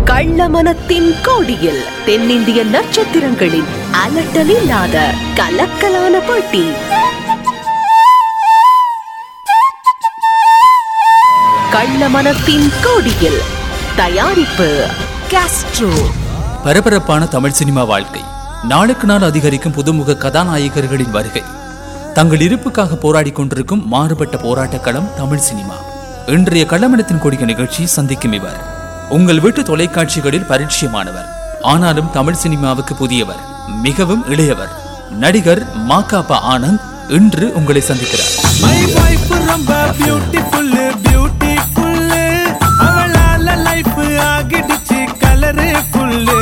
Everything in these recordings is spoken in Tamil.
கள்ளமனத்தின் கோடியில் தென்னிந்திய நட்சத்திரங்களின் அலட்டலில்லாத கலக்கலான போட்டி கள்ளமனத்தின் கோடியில் தயாரிப்பு காஸ்ட்ரோ பரபரப்பான தமிழ் சினிமா வாழ்க்கை நாளுக்கு நாள் அதிகரிக்கும் புதுமுக கதாநாயகர்களின் வருகை தங்கள் இருப்புக்காக போராடிக் கொண்டிருக்கும் மாறுபட்ட போராட்டக் களம் தமிழ் சினிமா இன்றைய கள்ளமனத்தின் கொடிய நிகழ்ச்சி சந்திக்கும் இவர் உங்கள் வீட்டு தொலைக்காட்சிகளில் பரிச்சயமானவர் ஆனாலும் தமிழ் சினிமாவுக்கு புதியவர் மிகவும் இளையவர் நடிகர் மாகாபா ஆனந்த் இன்று உங்களை சந்திக்கிறார் மை வைஃப் ரொம்ப பியூட்டிஃபுல் பியூட்டிஃபுல் அவளால லைஃப் ஆகிடுச்சு கலரு ஃபுல்லு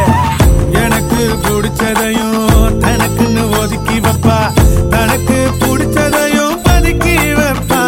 எனக்கு பிடிச்சதையும் தனக்குன்னு ஒதுக்கி வைப்பா தனக்கு பிடிச்சதையும் பதுக்கி வைப்பா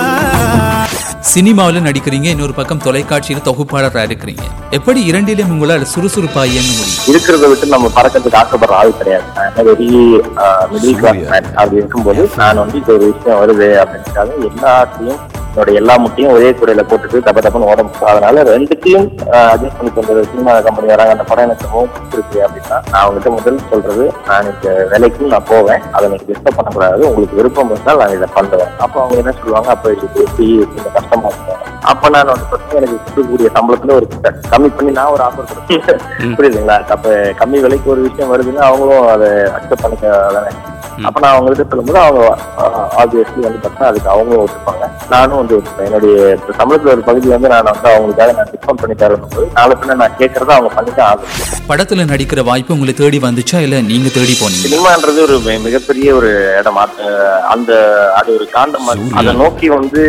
சினிமாவில் நடிக்கிறீங்க இன்னொரு பக்கம் தொலைக்காட்சியில் தொகுப்பாளராக இருக்கிறீங்க எப்படி இரண்டிலும் உங்களால் சுறுசுறுப்பா இயங்க முடியும் இருக்கிறத விட்டு நம்ம பறக்கிறதுக்கு ஆசைப்படுற ஆள் கிடையாது நான் வெரி மிடில் கிளாஸ் மேன் அப்படி இருக்கும்போது நான் வந்து இது ஒரு விஷயம் வருது அப்படின்றதுக்காக எல்லாத்தையும் என்னோட எல்லா முட்டையும் ஒரே கூடையில போட்டுட்டு தப்ப தப்புன்னு ஓட முடியும் அதனால ரெண்டுத்தையும் அட்ஜஸ்ட் பண்ணி கொண்டு சினிமா கம்பெனி வராங்க அந்த படம் எனக்கு ரொம்ப பிடிச்சிருக்கு அப்படின்னா நான் அவங்ககிட்ட முதல் சொல்றது நான் இந்த வேலைக்கும் நான் போவேன் அதை நீங்க டிஸ்டர்ப் பண்ணக்கூடாது உங்களுக்கு விருப்பம் இருந்தால் நான் இதை பண்ணுவேன் அப்போ அவங்க என்ன சொல்லுவாங்க அப்போ இது எப்படி கொஞ்சம் கஷ்டமா இருக்கும் அப்ப நான் வந்து பார்த்தீங்கன்னா எனக்கு கொடுக்கக்கூடிய சம்பளத்துல ஒரு கம்மி பண்ணி நான் ஒரு ஆஃபர் கொடுத்தேன் புரியுதுங்களா அப்ப கம்மி விலைக்கு ஒரு விஷயம் வருதுன்னா அவங்களும் அதை அக்செப்ட் பண்ணிக்க தானே அப்ப நான் அவங்க கிட்ட சொல்லும்போது அவங்க ஆப்வியஸ்லி வந்து பார்த்தீங்கன்னா அதுக்கு அவங்களும் ஒத்துப்பாங்க நானும் வந்து ஒத்துப்பேன் என்னுடைய இப்ப சம்பளத்துல ஒரு பகுதி வந்து நான் வந்து அவங்களுக்காக நான் டிஸ்கவுண்ட் பண்ணி தரும்போது நாளை பின்ன நான் கேட்கறத அவங்க பண்ணிதான் ஆகும் படத்துல நடிக்கிற வாய்ப்பு உங்களை தேடி வந்துச்சா இல்ல நீங்க தேடி போனீங்க சினிமான்றது ஒரு மி- மிகப்பெரிய ஒரு இடம் அது, அந்த அது ஒரு காண்டம் மாதிரி. அதை நோக்கி வந்து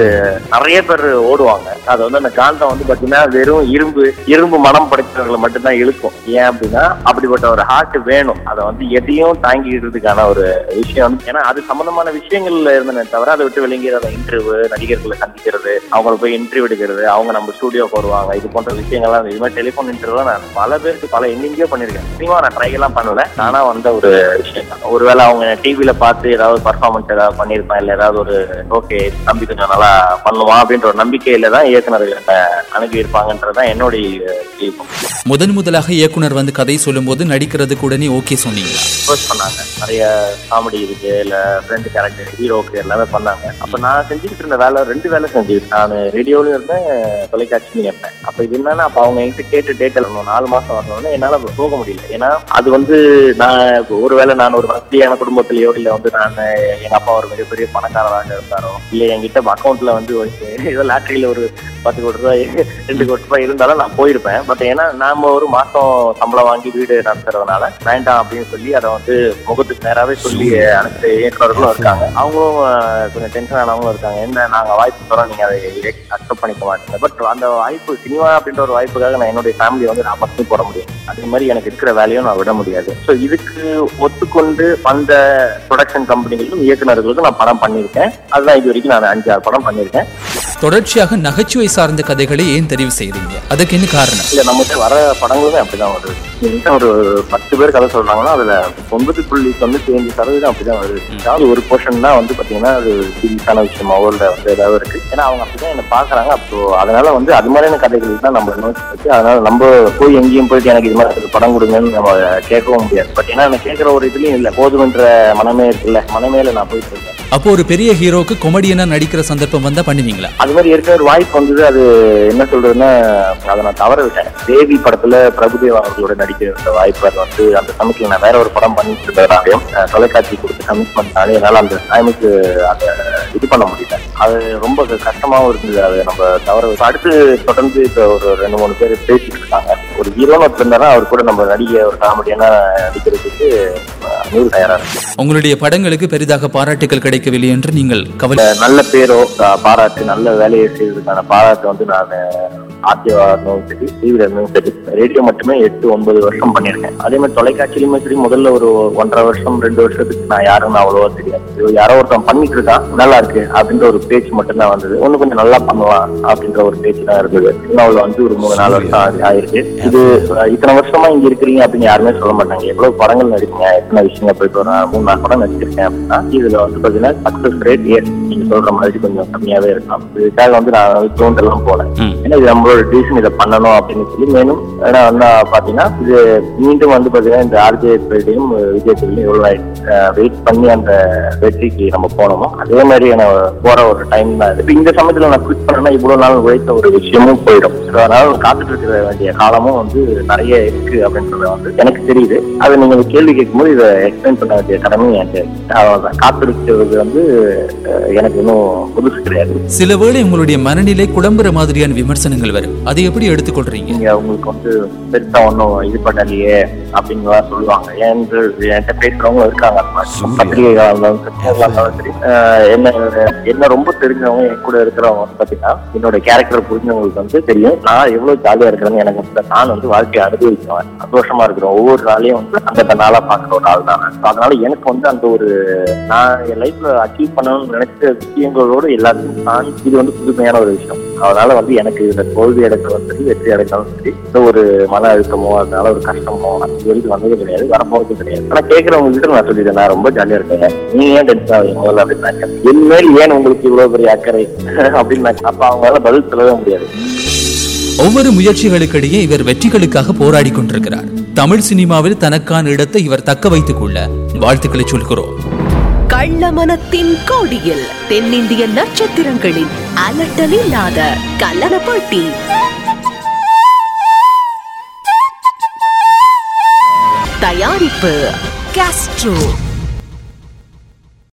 நிறைய பேர் ஓடுவாங்க அது வந்து அந்த காண்டம் வந்து பாத்தீங்கன்னா வெறும் இரும்பு இரும்பு மனம் படைத்தவர்களை மட்டும்தான் இழுக்கும் ஏன் அப்படின்னா அப்படிப்பட்ட ஒரு ஹார்ட் வேணும் அதை வந்து எதையும் தாங்கிக்கிறதுக்கான ஒரு விஷயம் வந்து ஏன்னா அது சம்பந்தமான விஷயங்கள்ல இருந்தனே தவிர அதை விட்டு விளங்கி அதை இன்டர்வியூ நடிகர்களை சந்திக்கிறது அவங்களை போய் இன்டர்வியூ எடுக்கிறது அவங்க நம்ம ஸ்டூடியோக்கு வருவாங்க இது போன்ற விஷயங்கள்லாம் இது மாதிரி டெலிஃபோன் இன்டர்வியூ நான் பல பேருக்கு பல எங்கெங்கயோ பண்ணிருக்கேன் சினிமா நான் ட்ரை எல்லாம் பண்ணல நானா வந்த ஒரு விஷயம் தான் ஒருவேளை அவங்க டிவில பார்த்து ஏதாவது பர்ஃபார்மன்ஸ் ஏதாவது பண்ணியிருப்பேன் இல்ல ஏதாவது ஒரு ஓகே தம்பி கொஞ்சம் நல்லா பண்ணுவான் அப்படின்ற ஒரு நம்பிக்கையில தான் இயக்குனர்கள் என்னை அணுகி இருப்பாங்கன்றதுதான் என்னுடைய தீபம் முதன் முதலாக இயக்குனர் வந்து கதை சொல்லும்போது நடிக்கிறதுக்கு உடனே ஓகே சொன்னீங்களா அப்ரோச் பண்ணாங்க நிறைய காமெடி இருக்கு இல்ல ஃப்ரெண்ட் கேரக்டர் ஹீரோக்கு எல்லாமே பண்ணாங்க அப்ப நான் செஞ்சுக்கிட்டு இருந்த வேலை ரெண்டு வேலை செஞ்சுக்கிட்டு நான் ரேடியோலயும் இருந்தேன் தொலைக்காட்சியிலும் இருந்தேன் அப்ப இது என்னன்னா அப்ப அவங்க என்கிட்ட கேட்டு டேட் எழுதணும் நாலு மாசம் வரணும்னு என்னால போக முடியல ஏன்னா அது வந்து நான் இப்ப ஒருவேளை நான் ஒரு வசதியான குடும்பத்திலயோ இல்ல வந்து நான் எங்க அப்பா ஒரு மிகப்பெரிய பணக்காரராக இருந்தாரோ இல்ல என்கிட்ட அக்கௌண்ட்ல வந்து ஒரு ஏதோ லாட்டரியில ஒரு பத்து கோடி ரூபாய் ரெண்டு கோடி ரூபாய் இருந்தாலும் நான் போயிருப்பேன் பட் ஏன்னா நாம ஒரு மாசம் சம்பளம் வாங்கி வீடு நடத்துறதுனால வேண்டாம் அப்படின்னு சொல்லி அதை வந்து முகத்துக்கு நேராவே சொல்லி அனைத்து இயக்குநர்களும் இருக்காங்க அவங்களும் அஹ், கொஞ்சம் டென்ஷன் ஆனவங்களும் இருக்காங்க என்ன நாங்க வாய்ப்பு தரோம் நீங்க அதை அக்செப்ட் பண்ணிக்க மாட்டீங்க பட் அந்த வாய்ப்பு சினிமா அப்படின்ற ஒரு வாய்ப்புக்காக நான் என்னுடைய ஃபேமிலி வந்து நான் மட்டும் போட முடியும் அதே மாதிரி எனக்கு இருக்கிற வேலையும் நான் விட முடியாது ஸோ இதுக்கு ஒத்துக்கொண்டு வந்த ப்ரொடக்ஷன் கம்பெனிகளுக்கும் இயக்குநர்களுக்கும் நான் படம் பண்ணியிருக்கேன் அதுதான் இது வரைக்கும் நான் அஞ்சு ஆறு படம் பண்ணியிருக்கேன் தொடர்ச்சியாக நகைச்சுவை சார்ந்த கதைகளை ஏன் தெரிவு செய்றீங்க அதுக்கு என்ன காரணம் இல்ல நம்மகிட்ட வர படங்களுமே அப்படிதான் வருது என்கிட்ட ஒரு பத்து பேர் கதை சொல்றாங்கன்னா அதுல ஒன்பது புள்ளி தொண்ணூத்தி அஞ்சு சதவீதம் அப்படிதான் வருது ஏதாவது ஒரு போர்ஷன் தான் வந்து பாத்தீங்கன்னா அது சீரியஸான விஷயமாவோ இல்ல வந்து ஏதாவது இருக்கு ஏன்னா அவங்க அப்படிதான் என்ன பாக்குறாங்க அப்போ அதனால வந்து அது மாதிரியான கதைகள் தான் நம்ம நோக்கி வச்சு அதனால நம்ம போய் எங்கேயும் போயிட்டு எனக்கு இது மாதிரி ஒரு படம் கொடுங்கன்னு நம்ம கேட்கவும் முடியாது பட் ஏன்னா எனக்கு கேட்கற ஒரு இதுலயும் இல்ல போதுமன்ற மனமே இருக்குல்ல மனமேல நான் போயிட்டு இருக்கேன் அப்போ ஒரு பெரிய ஹீரோக்கு கொமடியனா நடிக்கிற சந்தர்ப்பம் வந்தா பண்ணுவீங்களா அது மாதிரி இருக்க ஒரு வாய்ப்பு வந்தது அது என்ன சொல்றதுன்னா அதை நான் தவற விட்டேன் தேவி படத்துல பிரபுதேவா அவர்களோட நடிக்கிற வாய்ப்பு அது வந்து அந்த சமயத்துல நான் வேற ஒரு படம் பண்ணிட்டு இருந்ததாலையும் அஹ், தொலைக்காட்சி கொடுத்து கமிட்மெண்ட்னாலே என்னால அந்த டைமுக்கு அதை இது பண்ண முடியல அது ரொம்ப கஷ்டமாவும் இருந்தது அது நம்ம தவற விட்டு அடுத்து தொடர்ந்து இப்போ ஒரு ரெண்டு மூணு பேர் பேசிட்டு இருக்காங்க ஒரு ஹீரோன்னு ஒருத்தர் இருந்தாரா அவர் கூட நம்ம நடிகை ஒரு காமெடியான நடிக்கிறதுக்கு அஹ், நூறு தயாரா இருக்கு உங்களுடைய படங்களுக்கு பெரிதாக பாராட்டுகள் கிடைக்கவில்லை என்று நீங்கள் கவலை நல்ல பேரோ அஹ், பாராட்டு நல்ல வேலையை செய்வதற்கான பாராட்டு வந்து நான் ஆர்டிஓ இருந்தாலும் சரி டிவில இருந்தும் சரி ரேடியோ மட்டுமே எட்டு ஒன்பது வருஷம் பண்ணியிருக்கேன் அதே மாதிரி தொலைக்காட்சியிலுமே சரி முதல்ல ஒரு ஒன்றரை வருஷம் ரெண்டு வருஷத்துக்கு நான் யாருன்னு அவ்வளவா தெரியாது இது யாரோ ஒருத்தன் பண்ணிட்டு இருக்கான் நல்லா இருக்கு அப்படின்ற ஒரு பேச்சு மட்டும்தான் வந்தது இன்னும் கொஞ்சம் நல்லா பண்ணுவான் அப்படின்ற ஒரு பேச்சு தான் இருந்தது சினிமாவில் வந்து ஒரு மூணு நாலு வருஷம் ஆகி- ஆயிருக்கு இது அஹ், இத்தனை வருஷமா இங்க இருக்கிறீங்க அப்படின்னு யாருமே சொல்ல மாட்டாங்க எவ்வளவு படங்கள் நடிச்சீங்க எத்தனை விஷயங்க போயிட்டு வரேன் மூணு நாலு படம் நடிச்சிருக்கேன் அப்படின்னா இதுல வந்து பாத்தீங்கன்னா சக்சஸ் ரேட் ஏன் நீங்க சொல்ற மாதிரி கொஞ்சம் கம்மியாவே இருக்கலாம் இதுக்காக வந்து நான் வந்து தோண்டெல்லாம் போனேன் ம். ஏன்னா இது நம்ம உங்களோட டிசிஷன் இதை பண்ணணும் அப்படின்னு சொல்லி மேலும் ஏன்னா வந்து பாத்தீங்கன்னா இது மீண்டும் வந்து பாத்தீங்கன்னா இந்த ஆர்ஜே பேட்டையும் விஜய் டிவிலையும் எவ்வளவு வெயிட் பண்ணி அந்த வெற்றிக்கு நம்ம போனோமோ அதே மாதிரி நான் போற ஒரு டைம் தான் இது. இப்ப இந்த சமயத்துல நான் குவிட் பண்ணேன்னா இவ்வளவு நாள் உழைத்த ஒரு விஷயமும் போயிடும் So, அதனால காத்துட்டு இருக்கிற வேண்டிய காலமும் வந்து நிறைய இருக்கு அப்படின்றது வந்து எனக்கு தெரியுது அது நீங்க இந்த கேள்வி கேட்கும்போது இதை எக்ஸ்பிளைன் பண்ண வேண்டிய கடமை எனக்கு இருக்கு. அவ்வளவுதான் காத்திருக்கிறது வந்து அஹ், எனக்கு இன்னும் புதுசு கிடையாது சில வேளை உங்களுடைய மனநிலை குழம்புற மாதிரியான விமர்சனங்கள் வரும் அதை எப்படி எடுத்துக்கொள்றீங்க நீங்க உங்களுக்கு வந்து பெருசா ஒன்றும் இது பண்ணலையே அப்படின்னு சொல்லுவாங்க ஏன்னு என்கிட்ட பேசுறவங்க இருக்காங்க அந்த மாதிரி. பத்திரிகைகளா இருந்தாலும் சரி, எதுவா இருந்தாலும் சரி அஹ் என்ன என்ன ரொம்ப தெரிஞ்சவங்க என் கூட இருக்கிறவங்க வந்து பாத்தீங்கன்னா என்னோட கேரக்டர் புரிஞ்சவங்களுக்கு வந்து தெரியும் நான் எவ்வளவு ஜாலியா இருக்கிறேன்னு எனக்கு வந்து நான் வந்து வாழ்க்கையை அனுபவிக்கிறேன் சந்தோஷமா இருக்கிறேன் ஒவ்வொரு நாளையும் வந்து அந்த நாளா பாக்குற ஒரு ஆள் தான் So, அதனால எனக்கு வந்து அந்த ஒரு நான் என் லைஃப்ல அச்சீவ் பண்ணணும்னு நினைச்ச விஷயங்களோடு எல்லாத்தையும் நான் இது வந்து புதுமையான ஒரு விஷயம் அதனால வந்து எனக்கு இந்த தோல்வி அடைந்தாலும் சரி வெற்றி அடைந்தாலும் சரி இந்த ஒரு மன அழுத்தமோ அதனால ஒரு கஷ்டமோ இது வரைக்கும் வந்தது கிடையாது வரப்போறது கிடையாது ஆனா கேட்கறவங்க கிட்ட நான் சொல்லிடுறேன் நான் ரொம்ப ஜாலியா இருக்கேன் நீங்க ஏன் டென்ஷன் ஆகுங்க முதல்ல அப்படின்னு நான் கேட்டேன். என் மேல் ஏன் உங்களுக்கு இவ்வளவு பெரிய அக்கறை அப்படின்னு நான் அப்ப அவங்களால பதில் சொல்லவே முடியாது ஒவ்வொரு முயற்சிகளுக்கிடையே இவர் வெற்றிகளுக்காக போராடி கொண்டிருக்கிறார் தமிழ் சினிமாவில் தனக்கான இடத்தை இவர் தக்க வைத்துக் கொள்ள வாழ்த்துக்களை சொல்கிறோம் கள்ளமனத்தின் கோடியில் தென்னிந்திய நட்சத்திரங்களின் அலட்டலில்லாத கல்லண போட்டி தயாரிப்பு காஸ்ட்ரோ